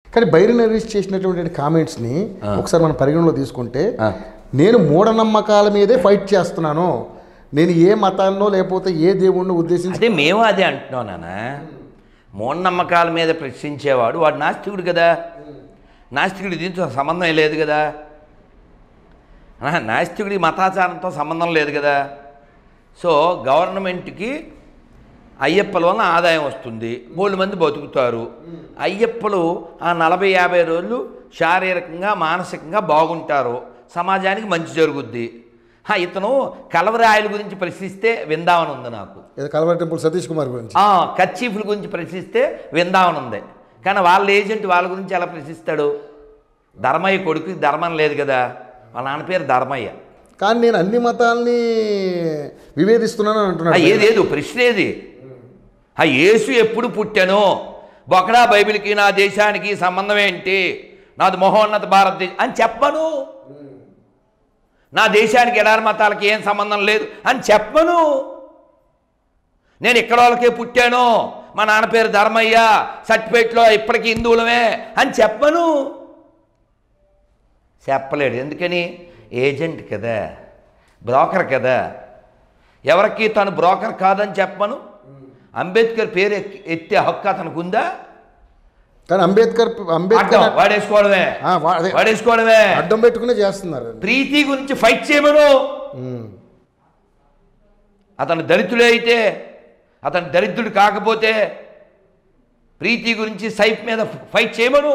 కానీ బైరి నరేష్ చేసినటువంటి కామెంట్స్ని ఒకసారి మనం పరిగణలో తీసుకుంటే ఆ. నేను మూఢనమ్మకాల మీదే ఫైట్ చేస్తున్నాను నేను ఏ మతాన్నో లేకపోతే ఏ దేవుణ్ణి ఉద్దేశించి అదే మేము అదే అంటున్నాం నాన్న మూఢనమ్మకాల మీద ప్రశ్నించేవాడు వాడు నాస్తికుడు కదా నాస్తికుడి దీంతో సంబంధం లేదు కదా ఆ, నాస్తికుడి మతాచారంతో సంబంధం లేదు కదా సో గవర్నమెంట్కి అయ్యప్పల వలన ఆదాయం వస్తుంది మూడు మంది బతుకుతారు అయ్యప్పలు ఆ నలభై యాభై రోజులు శారీరకంగా మానసికంగా బాగుంటారు సమాజానికి మంచి జరుగుద్ది హా, ఇతను కలవరాయల గురించి ప్రశ్నిస్తే విందామని ఉంది నాకు ఏదో కలవర టెంపుల్ సతీష్ కుమార్ గురించి ఆ, కర్చీఫ్ల గురించి ప్రశ్నిస్తే విందామని ఉంది కానీ వాళ్ళ ఏజెంట్ వాళ్ళ గురించి ఎలా ప్రశ్నిస్తాడు ధర్మయ్య కొడుకు ధర్మం లేదు కదా వాళ్ళ నాన్న పేరు ధర్మయ్య కానీ నేను అన్ని మతాల్ని వివేదిస్తున్నాను అని ఆ, అంటున్నాడు ఏదేదు ప్రశ్న ఏది ఆ యేసు ఎప్పుడు పుట్టాను బొకడా బైబిల్కి నా దేశానికి సంబంధం ఏంటి నాది మహోన్నత భారతదేశం అని చెప్పను నా దేశానికి ఎడారి మతాలకి ఏం సంబంధం లేదు అని చెప్పను నేను ఇక్కడ వాళ్ళకే పుట్టాను మా నాన్న పేరు ధర్మయ్య సర్టిఫికేట్లో ఇప్పటికీ హిందువులమే అని చెప్పను చెప్పలేడు ఎందుకని ఏజెంట్ కదా బ్రోకర్ కదా ఎవరికి తను బ్రోకర్ కాదని చెప్పను అంబేద్కర్ పేరు ఎక్కి- ఎత్తే హక్కు అతనికి ఉందా కానీ అంబేద్కర్ అంబేద్కర్ అడ్డం వాడేసుకోవడమే ఆ, వా- అదే. వాడేసుకోవడమే అడ్డం పెట్టుకునే చేస్తున్నారు ప్రీతి గురించి ఫైట్ చేయమను ఉమ్. అతను దళితుడే అయితే అతను దరిద్రుడు కాకపోతే ప్రీతి గురించి సైఫ్ మీద ఫైట్ చేయమను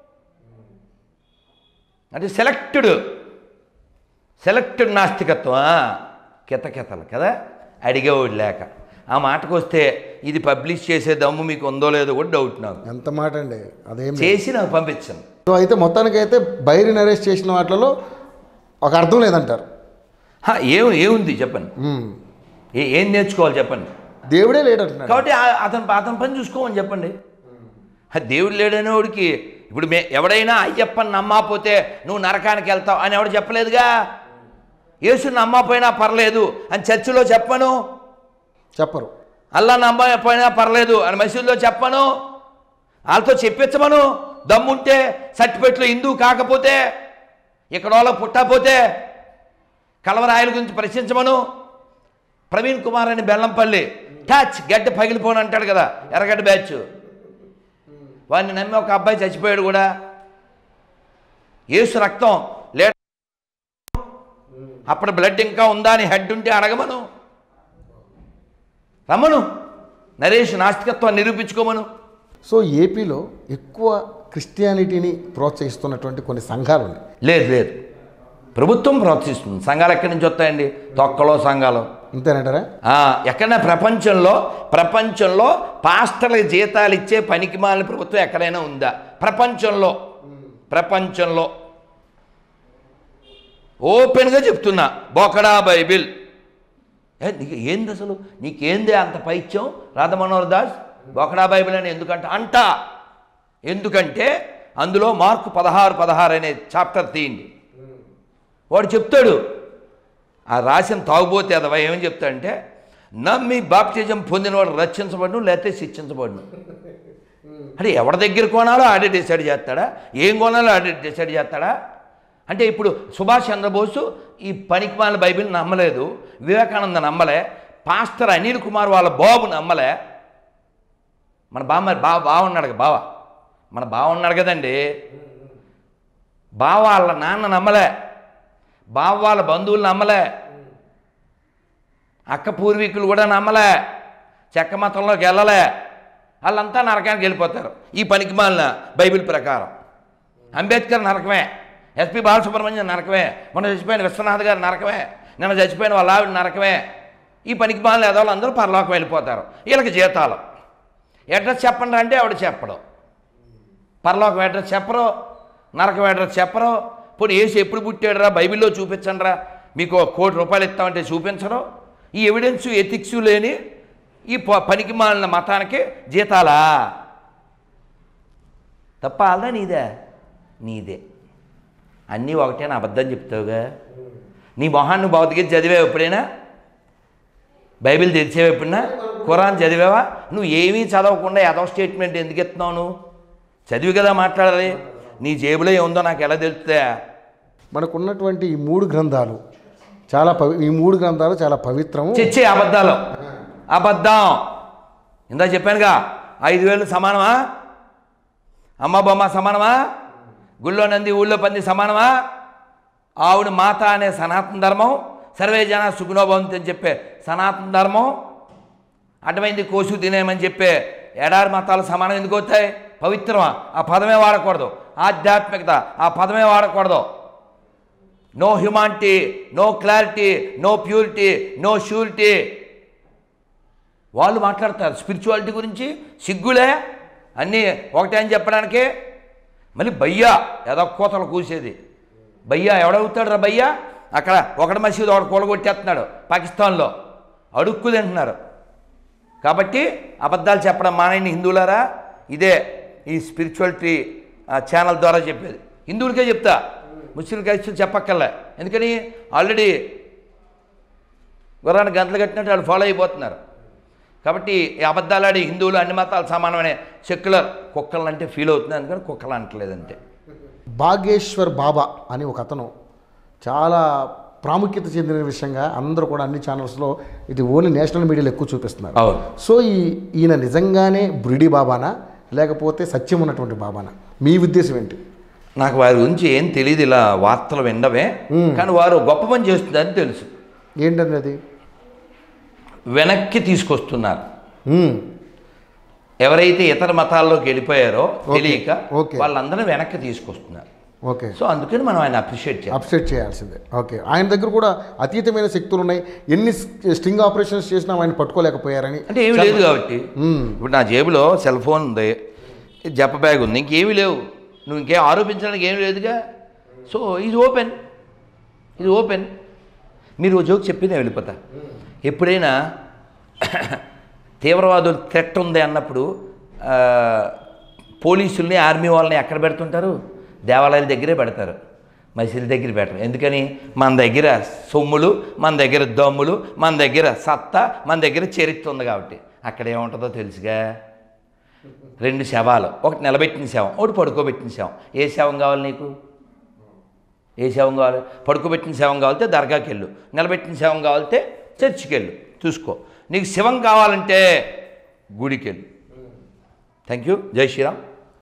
అంటే సెలెక్టెడ్ సెలెక్టెడ్ నాస్తికత్వం కితకితలు కదా అడిగేవాడు లేక ఆ మాటకు వస్తే ఇది పబ్లిష్ చేసే దమ్ము మీకు ఉందో లేదో కూడా డౌట్ నాకు ఎంత మాట అండి అదేం లేదు. చేసి నాకు పంపించను సో అయితే మొత్తానికైతే బైరి నరేష్ చేసిన వాటిలో ఒక అర్థం లేదంటారు హా, ఏం ఏముంది చెప్పండి ఉమ్. ఏ ఏం నేర్చుకోవాలి చెప్పండి దేవుడే లేడంటున్నాడు కాబట్టి ఆ- అతను అతని పని చూసుకోమని చెప్పండి ఆ దేవుడు లేడనేవాడికి ఇప్పుడు మే ఎవడైనా అయ్యప్పని నమ్మకపోతే నువ్వు నరకానికి వెళ్తావు అని ఎవడు చెప్పలేదుగా యేసుని నమ్మకపోయినా పర్లేదు అని చర్చిలో చెప్పను చెప్పరు అల్లా నమ్మకపోయినా పర్లేదు అని మసీదులో చెప్పను వాళ్ళతో చెప్పించమను దమ్ముంటే సర్టిఫికెట్లో హిందూ కాకపోతే ఇక్కడ వాళ్ళ పుట్టకపోతే కలవరాయల గురించి ప్రశ్నించమను ప్రవీణ్ కుమార్ అని బెల్లంపల్లి టచ్ గడ్డ పగిలిపోను అంటాడు కదా ఎర్రగడ్డ బ్యాచ్ వాడిని నమ్మి ఒక అబ్బాయి చచ్చిపోయాడు కూడా ఏసు రక్తం లే అప్పుడు బ్లడ్ ఇంకా ఉందా అని హెడ్ ఉంటే అడగమను రమ్మను నరేష్ నాస్తికత్వాన్ని నిరూపించుకోమను సో ఏపీలో ఎక్కువ క్రిస్టియానిటీని ప్రోత్సహిస్తున్నటువంటి కొన్ని సంఘాలు ఉన్నాయి లేదు లేదు ప్రభుత్వం ప్రోత్సహిస్తుంది సంఘాలు ఎక్కడి నుంచి వస్తాయండి తొక్కలో సంఘాలు అంతేనంటారా ఆ, ఎక్కడైనా ప్రపంచంలో ప్రపంచంలో పాస్టర్లకు జీతాలు ఇచ్చే పనికిమాలిన ప్రభుత్వం ఎక్కడైనా ఉందా ప్రపంచంలో ప్రపంచంలో ఓపెన్గా చెప్తున్నా బొకడా బైబిల్ ఏ, నీకు ఏంది అసలు నీకేంది అంత పైత్యం రాధమనోహర్ దాస్ బొకడా బైబిల్ అని ఎందుకంట అంట ఎందుకంటే అందులో మార్కు పదహారు పదహారు అనే చాప్టర్ తీయండి వాడు చెప్తాడు ఆ రాసిన తాగుబోతే అదవా ఏమని చెప్తాడంటే నమ్మి బాప్టిజం పొందినవాడు రక్షించబడును లేకపోతే శిక్షించబడును అంటే ఎవరి దగ్గర కొనాలో ఆడే డిసైడ్ చేస్తాడా ఏం కొనాలో ఆడే డిసైడ్ చేస్తాడా అంటే ఇప్పుడు సుభాష్ చంద్రబోసు ఈ పనికిమాల బైబిల్ నమ్మలేదు వివేకానంద నమ్మలే పాస్టర్ అనిల్ కుమార్ వాళ్ళ బాబు నమ్మలే మన బామ్మ బావ బావ ఉన్నాడు కదా బావ మన బావ ఉన్నాడు కదండి బావ వాళ్ళ నాన్న నమ్మలే బావ వాళ్ళ బంధువులు నమ్మలే అక్క పూర్వీకులు కూడా నమ్మలే చెక్క మతంలోకి వెళ్ళలే వాళ్ళంతా నరకానికి వెళ్ళిపోతారు ఈ పనికి మాలిన బైబిల్ ప్రకారం అంబేద్కర్ నరకమే ఎస్పి బాలసుబ్రహ్మణ్యం నరకమే మొన్న చచ్చిపోయిన విశ్వనాథ్ గారు నరకమే నిన్న చచ్చిపోయిన వాళ్ళ ఆవిడ నరకమే ఈ పనికి మాలిన ఎదవాళ్ళు అందరూ పరలోకం వెళ్ళిపోతారు వీళ్ళకి జీతాలు అడ్రస్ చెప్పండి అంటే ఆవిడ చెప్పడం పరలోకం అడ్రస్ చెప్పరు నరకం అడ్రస్ చెప్పరు పోనీ ఏసు ఎప్పుడు పుట్టాడురా బైబిల్లో చూపించండిరా మీకు ఒక కోటి రూపాయలు ఇస్తామంటే చూపించరు ఈ ఎవిడెన్స్ ఎథిక్స్ లేని ఈ ప- పనికి మాలిన మతానికి జీతాలా తప్ప అలా నీదే నీదే అన్నీ ఒకటేనా అబద్ధం చెప్తావుగా నీ మొహాన్ని భౌతిక చదివావు ఎప్పుడైనా బైబిల్ తెరిచావా ఎప్పుడైనా ఖురాన్ చదివావా నువ్వు ఏమీ చదవకుండా ఏదో స్టేట్మెంట్ ఎందుకు ఇస్తున్నావు నువ్వు చదివి కదా మాట్లాడాలి నీ జేబులో ఏముందో నాకు ఎలా తెలుస్తుందా మనకున్నటువంటి ఈ మూడు గ్రంథాలు చాలా పవి ఈ మూడు గ్రంథాలు చాలా పవిత్రము చిచ్చే అబద్ధాలు అబద్ధం ఇందా చెప్పానుగా ఐదు వేలు సమానమా అమ్మ బొమ్మ సమానమా గుళ్ళో నంది ఊళ్ళో పంది సమానమా ఆవిడ మాత అనే సనాతన ధర్మం సర్వే జన సుగుణోభవంతి అని చెప్పే సనాతన ధర్మం అడ్డమైంది కోసు తినేయమని చెప్పే ఎడారి మతాలు సమానం ఎందుకు అవుతాయి పవిత్రమా ఆ పదమే వాడకూడదు ఆధ్యాత్మికత ఆ పదమే వాడకూడదు no humanity no clarity no purity no surety వాళ్ళు మాట్లాడతారు స్పిరిచువాలిటీ గురించి సిగ్గులే అన్నీ ఒకటే అని చెప్పడానికి మళ్ళీ బయ్యా ఏదో కోతలు కూసేది బయ్యా ఎవడవుతాడు రా బయ్యా అక్కడ ఒకటి మసీదు ఒకటి కూలగొట్టేస్తున్నాడు పాకిస్తాన్లో అడుక్కు తింటున్నారు కాబట్టి అబద్ధాలు చెప్పడం మానేని హిందువులారా ఇదే ఈ స్పిరిచువాలిటీ ఛానల్ ద్వారా చెప్పేది హిందువులకే చెప్తా ముస్లిం క్రైస్తులు చెప్పక్కర్లే ఎందుకని ఆల్రెడీ గుర్రాన్ని గంటలు కట్టినట్టు వాళ్ళు ఫాలో అయిపోతున్నారు కాబట్టి ఈ అబద్ధాలాడి హిందువులు అన్ని మతాలు సమానమనే సెక్యులర్ కుక్కలు అంటే ఫీల్ అవుతుంది అందుకని కుక్కలు అంటలేదంటే బాగేశ్వర్ బాబా అని ఒక అతను చాలా ప్రాముఖ్యత చెందిన విషయంగా అందరూ కూడా అన్ని ఛానల్స్లో ఇది ఓన్లీ నేషనల్ మీడియాలో ఎక్కువ చూపిస్తున్నారు అవును సో ఈ ఈయన నిజంగానే బ్రిడి బాబానా లేకపోతే సత్యం ఉన్నటువంటి బాబానా మీ ఉద్దేశం ఏంటి నాకు వారి గురించి ఏం తెలియదు ఇలా వార్తలు వినడమే కానీ వారు గొప్ప పని చేస్తుందని తెలుసు ఏంటండి అది వెనక్కి తీసుకొస్తున్నారు మ్మ్. ఎవరైతే ఇతర మతాల్లోకి వెళ్ళిపోయారో తెలియక ఓకే. వాళ్ళందరూ వెనక్కి తీసుకొస్తున్నారు ఓకే సో అందుకని మనం ఆయన అప్రిషియేట్ చేయాలి అప్సెట్ చేయాల్సిందే ఓకే ఆయన దగ్గర కూడా అతీతమైన శక్తులు ఉన్నాయి ఎన్ని స్ట్రింగ్ ఆపరేషన్స్ చేసినా ఆయన పట్టుకోలేకపోయారని అంటే ఏమీ లేదు కాబట్టి మ్మ్. ఇప్పుడు నా జేబులో సెల్ ఫోన్ ఉంది ఈ జప్ప బ్యాగ్ ఉంది ఇంకేమీ లేవు నువ్వు ఇంకేం ఆరోపించడానికి ఏమీ లేదుగా సో ఇది ఓపెన్ ఇది ఓపెన్ మీరు ఓ జోక్ చెప్పి నేను వెళ్ళిపోతా ఎప్పుడైనా తీవ్రవాదులు థ్రెట్ ఉంది అన్నప్పుడు ఆ, పోలీసుల్ని ఆర్మీ వాళ్ళని ఎక్కడ పెడుతుంటారు దేవాలయాల దగ్గరే పెడతారు మసీదుల దగ్గర పెట్టరు ఎందుకని మన దగ్గర సొమ్ములు మన దగ్గర దమ్ములు మన దగ్గర సత్తా మన దగ్గర చరిత్ర ఉంది కాబట్టి అక్కడ ఏముంటుందో తెలుసుగా రెండు శవాలు ఒకటి నిలబెట్టిన శవం ఒకటి పడుకోబెట్టిన శవం ఏ శవం కావాలి నీకు ఏ శవం కావాలి పడుకోబెట్టిన శవం కావాలితే దర్గాకి వెళ్ళు నిలబెట్టిన శవం కావాలితే చర్చికి వెళ్ళు చూసుకో నీకు శివం కావాలంటే గుడికి వెళ్ళు థ్యాంక్ యూ జై శ్రీరామ్